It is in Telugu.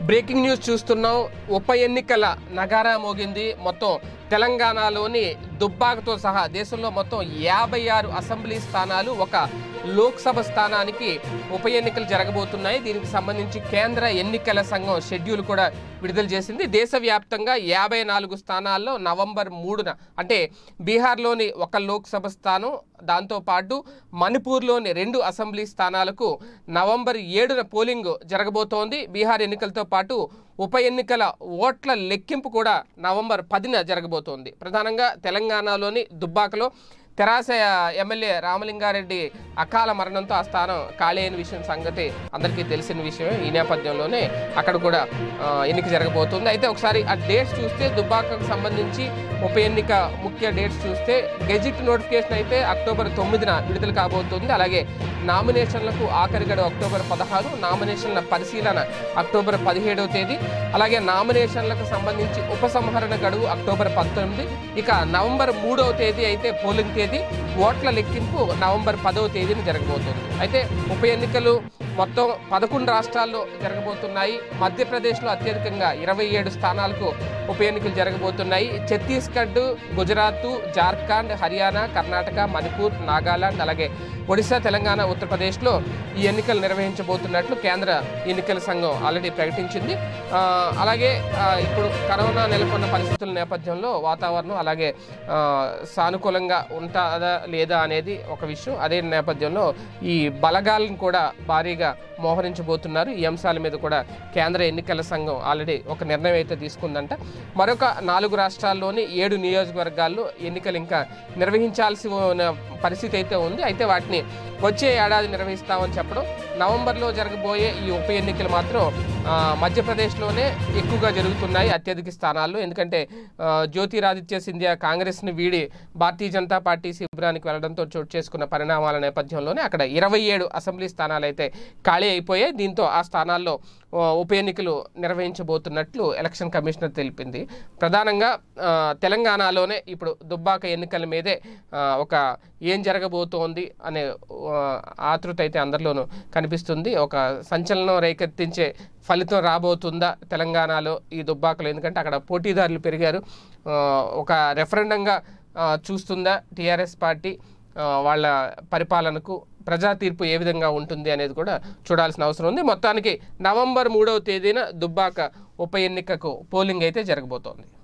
బ్రేకింగ్ న్యూస్ చూస్తున్నాం ఉప ఎన్నికల నగారా మోగింది మొత్తం తెలంగాణలోని దుబ్బాకతో సహా దేశంలో మొత్తం యాభై ఆరు అసెంబ్లీ స్థానాలు ఒక లోక్సభ స్థానానికి ఉప ఎన్నికలు జరగబోతున్నాయి దీనికి సంబంధించి కేంద్ర ఎన్నికల సంఘం షెడ్యూల్ కూడా విడుదల చేసింది దేశవ్యాప్తంగా యాభై నాలుగు స్థానాల్లో నవంబర్ మూడున అంటే బీహార్లోని ఒక లోక్సభ స్థానం దాంతోపాటు మణిపూర్లోని రెండు అసెంబ్లీ స్థానాలకు నవంబర్ ఏడున పోలింగ్ జరగబోతోంది బీహార్ ఎన్నికలతో పాటు ఉప ఎన్నికల ఓట్ల లెక్కింపు కూడా నవంబర్ పదిన జరగబోతోంది ప్రధానంగా తెలంగాణలోని దుబ్బాకలో తెరాస ఎమ్మెల్యే రామలింగారెడ్డి అకాల మరణంతో ఆ స్థానం ఖాళీ అయిన విషయం సంగతి అందరికీ తెలిసిన విషయమే ఈ నేపథ్యంలోనే అక్కడ కూడా ఆ, ఎన్నిక జరగబోతుంది అయితే ఒకసారి ఆ డేట్స్ చూస్తే దుబ్బాకకు సంబంధించి ఉప ఎన్నిక ముఖ్య డేట్స్ చూస్తే గెజిట్ నోటిఫికేషన్ అయితే అక్టోబర్ తొమ్మిదిన విడుదల కాబోతుంది అలాగే నామినేషన్లకు ఆఖరి గడువు అక్టోబర్ పదహారు నామినేషన్ల పరిశీలన అక్టోబర్ పదిహేడవ తేదీ అలాగే నామినేషన్లకు సంబంధించి ఉపసంహరణ గడువు అక్టోబర్ పంతొమ్మిది ఇక నవంబర్ మూడవ తేదీ అయితే పోలింగ్ తేదీ ఓట్ల లెక్కింపు నవంబర్ పదవ తేదీన జరగబోతుంది అయితే ఉప ఎన్నికలు మొత్తం పదకొండు రాష్ట్రాల్లో జరగబోతున్నాయి మధ్యప్రదేశ్లో అత్యధికంగా ఇరవై ఏడు స్థానాలకు ఉప ఎన్నికలు జరగబోతున్నాయి ఛత్తీస్గఢ్ గుజరాత్ జార్ఖండ్ హర్యానా కర్ణాటక మణిపూర్ నాగాలాండ్ అలాగే ఒడిశా తెలంగాణ ఉత్తరప్రదేశ్లో ఈ ఎన్నికలు నిర్వహించబోతున్నట్లు కేంద్ర ఎన్నికల సంఘం ఆల్రెడీ ప్రకటించింది ఆ, అలాగే ఆ, ఇప్పుడు కరోనా నెలకొన్న పరిస్థితుల నేపథ్యంలో వాతావరణం అలాగే ఆ, సానుకూలంగా ఉంటుందా లేదా అనేది ఒక విషయం అదే నేపథ్యంలో ఈ బలగాలను కూడా భారీగా మోహరించబోతున్నారు ఈ అంశాల మీద కూడా కేంద్ర ఎన్నికల సంఘం ఆల్రెడీ ఒక నిర్ణయం అయితే తీసుకుందంట మరొక నాలుగు రాష్ట్రాల్లోని ఏడు నియోజకవర్గాల్లో ఎన్నికలు ఇంకా నిర్వహించాల్సి ఉన్న పరిస్థితి అయితే ఉంది అయితే వాటిని వచ్చే ఏడాది నిర్వహిస్తామని చెప్పడం నవంబర్లో జరగబోయే ఈ ఉప ఎన్నికలు మాత్రం ఆ, మధ్యప్రదేశ్లోనే ఎక్కువగా జరుగుతున్నాయి అత్యధిక స్థానాల్లో ఎందుకంటే ఆ, జ్యోతిరాదిత్య సింధియా కాంగ్రెస్ని వీడి భారతీయ జనతా పార్టీ శిబిరానికి వెళ్లడంతో చోటు చేసుకున్న పరిణామాల నేపథ్యంలోనే అక్కడ ఇరవై ఏడు అసెంబ్లీ స్థానాలు అయితే ఖాళీ అయిపోయాయి దీంతో ఆ స్థానాల్లో ఆ, ఉప ఎన్నికలు నిర్వహించబోతున్నట్లు ఎలక్షన్ కమిషనర్ తెలిపింది ప్రధానంగా ఆ, తెలంగాణలోనే ఇప్పుడు దుబ్బాక ఎన్నికల మీదే ఆ, ఒక ఏం జరగబోతోంది అనే ఆ, ఆతృత అయితే అందరిలోనూ కనిపిస్తుంది ఒక సంచలనం రేకెత్తించే ఫలితం రాబోతుందా తెలంగాణలో ఈ దుబ్బాకలో ఎందుకంటే అక్కడ పోటీదారులు పెరిగారు ఆ, ఒక రెఫరెండంగా ఆ, చూస్తుందా టీఆర్ఎస్ పార్టీ ఆ, వాళ్ళ పరిపాలనకు ప్రజా తీర్పు ఏ విధంగా ఉంటుంది అనేది కూడా చూడాల్సిన అవసరం ఉంది మొత్తానికి నవంబర్ మూడవ తేదీన దుబ్బాక ఉప ఎన్నికకు పోలింగ్ అయితే జరగబోతోంది